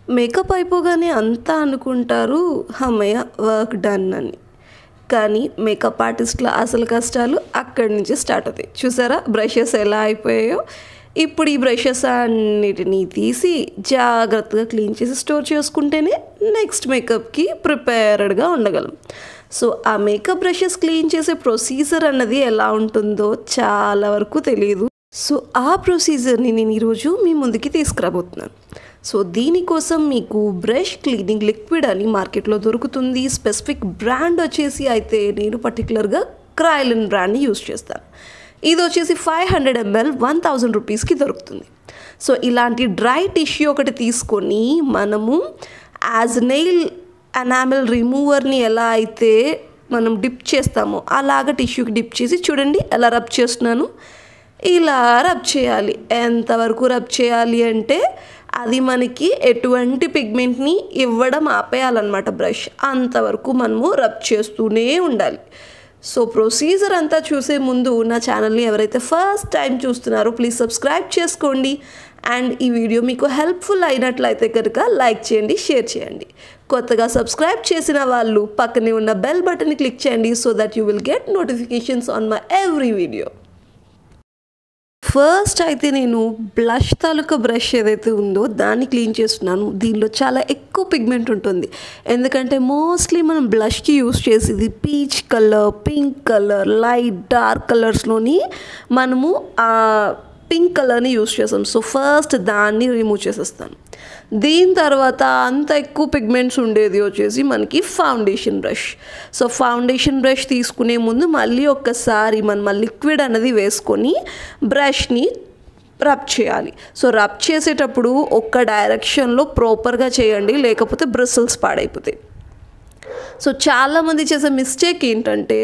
makeup అయిపోగానే అంతా అనుకుంటారు అమ్మయ్య వర్క్ డన్ అని కానీ మేకప్ ఆర్టిస్ట్ల అసలు కష్టాలు అక్కడి నుంచి స్టార్ట్ అవుతాయి చూసారా బ్రషెస్ ఎలా అయిపోయాయో ఇప్పుడు ఈ బ్రషెస్ అన్నిటినీ తీసి జాగ్రత్తగా క్లీన్ చేసి స్టోర్ చేసుకుంటేనే నెక్స్ట్ మేకప్కి ప్రిపేర్డ్గా ఉండగలం సో ఆ మేకప్ బ్రషెస్ క్లీన్ చేసే ప్రొసీజర్ అన్నది ఎలా ఉంటుందో చాలా వరకు తెలియదు సో ఆ ప్రొసీజర్ని నేను ఈరోజు మీ ముందుకి తీసుకురాబోతున్నాను సో దీనికోసం మీకు బ్రష్ క్లీనింగ్ లిక్విడ్ అని మార్కెట్లో దొరుకుతుంది స్పెసిఫిక్ బ్రాండ్ వచ్చేసి అయితే నేను పర్టికులర్గా క్రైలిన్ బ్రాండ్ని యూస్ చేస్తాను ఇది వచ్చేసి five hundred ml one thousand రూపీస్కి దొరుకుతుంది సో ఇలాంటి డ్రై టిష్యూ ఒకటి తీసుకొని మనము యాజ్ నెయిల్ అనామెల్ రిమూవర్ని ఎలా అయితే మనం డిప్ చేస్తామో అలాగ టిష్యూకి డిప్ చేసి చూడండి ఎలా రబ్ చేస్తున్నాను ఇలా రబ్ చేయాలి ఎంతవరకు రబ్ చేయాలి అంటే అది మనకి ఎటువంటి పిగ్మెంట్ని ఇవ్వడం ఆపేయాలన్నమాట బ్రష్ అంతవరకు మనము రబ్ చేస్తూనే ఉండాలి సో ప్రొసీజర్ అంతా చూసే ముందు నా ఛానల్ని ఎవరైతే ఫస్ట్ టైం చూస్తున్నారో ప్లీజ్ సబ్స్క్రైబ్ చేసుకోండి అండ్ ఈ వీడియో మీకు హెల్ప్ఫుల్ అయినట్లయితే కనుక లైక్ చేయండి షేర్ చేయండి కొత్తగా సబ్స్క్రైబ్ చేసిన వాళ్ళు పక్కనే ఉన్న బెల్ బటన్ని క్లిక్ చేయండి so that you will get notifications on my every video first అయితే నేను బ్లష్ తాలూకా బ్రష్ ఏదైతే ఉందో దాన్ని క్లీన్ చేస్తున్నాను దీనిలో చాలా ఎక్కువ పిగ్మెంట్ ఉంటుంది ఎందుకంటే మోస్ట్లీ మనం బ్లష్కి యూస్ చేసేది peach colour pink colour light dark కలర్స్లోని మనము ఆ పింక్ కలర్ని యూస్ చేస్తాం సో ఫస్ట్ దాన్ని రిమూవ్ చేసేస్తాను దీని తర్వాత అంత ఎక్కువ పిగ్మెంట్స్ ఉండేది వచ్చేసి మనకి foundation brush so foundation brush తీసుకునే ముందు మళ్ళీ ఒక్కసారి మనం లిక్విడ్ అనేది వేసుకొని బ్రష్ని రబ్ చేయాలి సో రబ్ చేసేటప్పుడు ఒక్క డైరెక్షన్లో ప్రాపర్గా చేయండి లేకపోతే బ్రిసిల్స్ పాడైపోతాయి సో చాలామంది చేసే మిస్టేక్ ఏంటంటే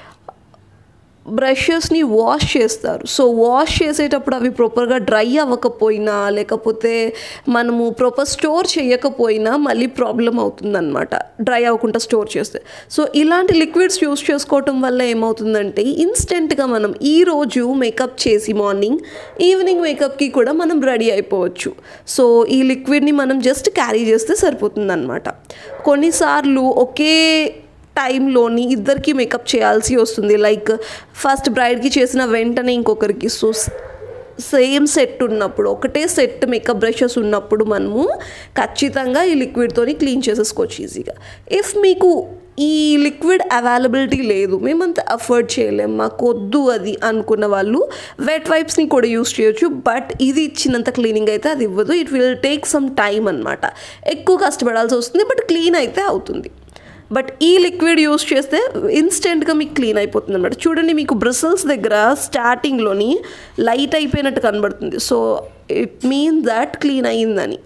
బ్రషెస్ని వాష్ చేస్తారు సో వాష్ చేసేటప్పుడు అవి ప్రాపర్గా డ్రై అవ్వకపోయినా లేకపోతే మనము ప్రాపర్ స్టోర్ చేయకపోయినా మళ్ళీ ప్రాబ్లం అవుతుందన్నమాట డ్రై అవ్వకుండా స్టోర్ చేస్తే సో ఇలాంటి లిక్విడ్స్ యూస్ చేసుకోవటం వల్ల ఏమవుతుందంటే ఇన్స్టెంట్గా మనం ఈరోజు మేకప్ చేసి మార్నింగ్ ఈవినింగ్ మేకప్కి కూడా మనం రెడీ అయిపోవచ్చు సో ఈ లిక్విడ్ని మనం జస్ట్ క్యారీ చేస్తే సరిపోతుందన్నమాట కొన్నిసార్లు ఒకే టైంలోని ఇద్దరికి మేకప్ చేయాల్సి వస్తుంది లైక్ ఫస్ట్ బ్రైడ్కి చేసిన వెంటనే ఇంకొకరికి సో సేమ్ సెట్ ఉన్నప్పుడు ఒకటే సెట్ మేకప్ బ్రషెస్ ఉన్నప్పుడు మనము ఖచ్చితంగా ఈ లిక్విడ్తోని క్లీన్ చేసేసుకోవచ్చు ఈజీగా ఇఫ్ మీకు ఈ లిక్విడ్ అవైలబిలిటీ లేదు మేమంత అఫోర్డ్ చేయలేం మాకు వద్దు అది అనుకున్న వాళ్ళు వెట్ వైప్స్ని కూడా యూస్ చేయొచ్చు బట్ ఇది ఇచ్చినంత క్లీనింగ్ అయితే అది ఇవ్వదు it will take some time అనమాట ఎక్కువ కష్టపడాల్సి వస్తుంది బట్ క్లీన్ అయితే అవుతుంది బట్ ఈ లిక్విడ్ యూస్ చేస్తే ఇన్స్టెంట్గా మీకు క్లీన్ అయిపోతుంది అనమాట చూడండి మీకు బ్రిసల్స్ దగ్గర స్టార్టింగ్లోని లైట్ అయిపోయినట్టు కనబడుతుంది so it mean that clean అయ్యిందని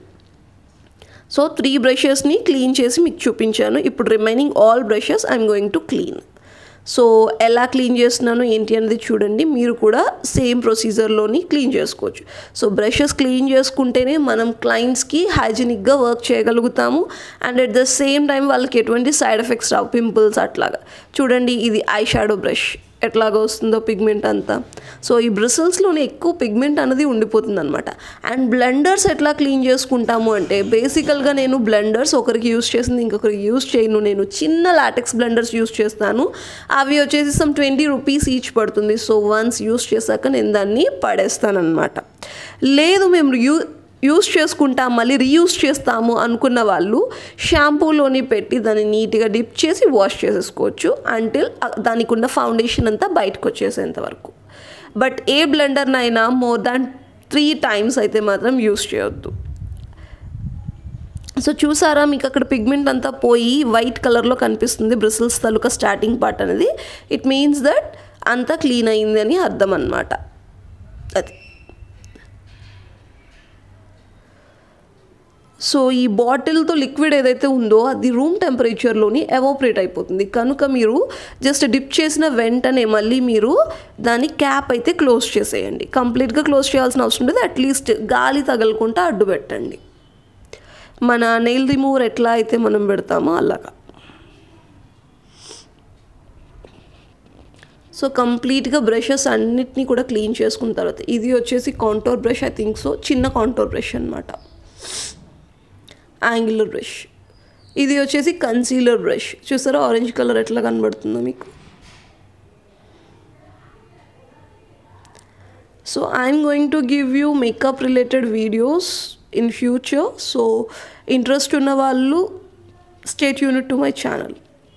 సో త్రీ బ్రషెస్ని క్లీన్ చేసి మీకు చూపించాను ఇప్పుడు remaining all brushes I'm going to clean so ఎలా క్లీన్ చేస్తున్నాను ఏంటి అనేది చూడండి మీరు కూడా సేమ్ ప్రొసీజర్లోని క్లీన్ చేసుకోవచ్చు సో బ్రషెస్ క్లీన్ చేసుకుంటేనే మనం క్లయింట్స్కి హైజీనిక్గా వర్క్ చేయగలుగుతాము and at the same time వాళ్ళకి ఎటువంటి సైడ్ ఎఫెక్ట్స్ రావు పింపుల్స్ అట్లాగా చూడండి ఇది ఐ షాడో బ్రష్ ఎట్లాగ వస్తుందో పిగ్మెంట్ అంతా సో ఈ బ్రిసల్స్లోనే ఎక్కువ పిగ్మెంట్ అనేది ఉండిపోతుంది అనమాట అండ్ బ్లెండర్స్ ఎట్లా క్లీన్ చేసుకుంటాము అంటే బేసికల్గా నేను బ్లెండర్స్ ఒకరికి యూస్ చేసింది ఇంకొకరికి యూస్ చేయను నేను చిన్న లాటెక్స్ బ్లెండర్స్ యూస్ చేస్తాను అవి వచ్చేసి సమ్ ట్వంటీ రూపీస్ ఈచ్ పడుతుంది సో వన్స్ యూస్ చేశాక నేను దాన్ని పడేస్తానమాట లేదు మేము యూ యూస్ చేసుకుంటాం మళ్ళీ రీయూస్ చేస్తాము అనుకున్న వాళ్ళు షాంపూలోని పెట్టి దాన్ని నీట్గా డిప్ చేసి వాష్ చేసేసుకోవచ్చు అంటిల్ దానికి ఉన్న ఫౌండేషన్ అంతా బయటకు వచ్చేసేంత వరకు బట్ ఏ బ్లెండర్నైనా మోర్ దాన్ త్రీ టైమ్స్ అయితే మాత్రం యూస్ చేయొద్దు సో చూసారా మీకు అక్కడ పిగ్మెంట్ అంతా పోయి వైట్ కలర్లో కనిపిస్తుంది బ్రిసిల్స్ తాలూకా స్టార్టింగ్ పార్ట్ అనేది ఇట్ మీన్స్ దట్ అంతా క్లీన్ అయింది అని అర్థం అనమాట అది సో ఈ బాటిల్తో లిక్విడ్ ఏదైతే ఉందో అది రూమ్ టెంపరేచర్లోని ఎవాపరేట్ అయిపోతుంది కనుక మీరు జస్ట్ డిప్ చేసిన వెంటనే మళ్ళీ మీరు దాని క్యాప్ అయితే క్లోజ్ చేసేయండి కంప్లీట్గా క్లోజ్ చేయాల్సిన అవసరం లేదు అట్లీస్ట్ గాలి తగలకుండా అడ్డు పెట్టండి మన నెయిల్ రిమూవర్ ఎట్లా అయితే మనం పెడతామో అలాగా సో కంప్లీట్గా బ్రషెస్ అన్నిటినీ కూడా క్లీన్ చేసుకున్న తర్వాత ఇది వచ్చేసి contour brush I think so చిన్న కాంటోర్ బ్రష్ అనమాట యాంగులర్ బ్రష్ ఇది వచ్చేసి కన్సీలర్ బ్రష్ చూసారా ఆరెంజ్ కలర్ ఎట్లా కనబడుతుందో మీకు so I'm going to give you makeup related videos in future so interest ఉన్న వాళ్ళు stay tuned to my channel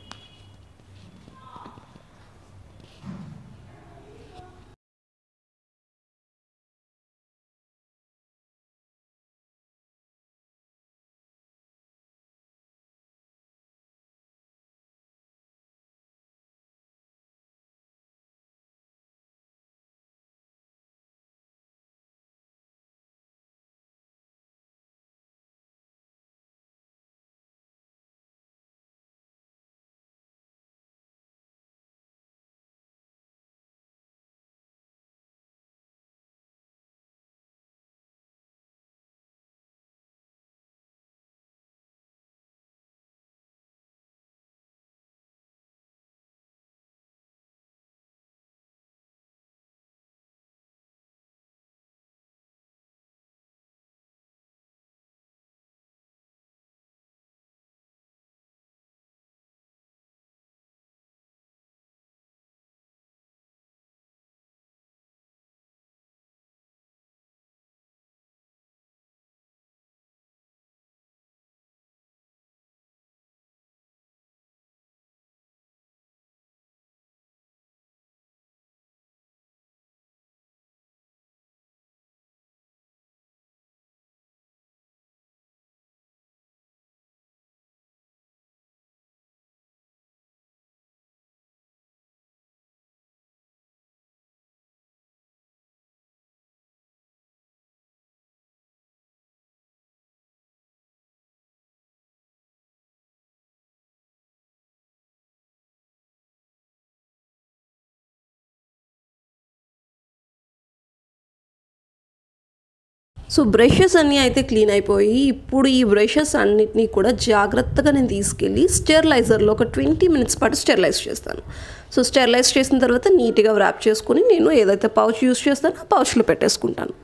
so brushes అన్నీ అయితే క్లీన్ అయిపోయి ఇప్పుడు ఈ బ్రషెస్ అన్నిటినీ కూడా జాగ్రత్తగా నేను తీసుకెళ్ళి స్టెరిలైజర్లో ఒక ట్వంటీ మినిట్స్ పాటు స్టెరిలైజ్ చేస్తాను సో స్టెరిలైజ్ చేసిన తర్వాత నీట్గా వ్రాప్ చేసుకొని నేను ఏదైతే పౌచ్ యూస్ చేస్తానో ఆ పౌచ్లో పెట్టేసుకుంటాను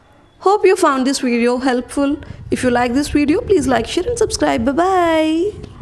hope you found this video helpful if you like this video please like share and subscribe bye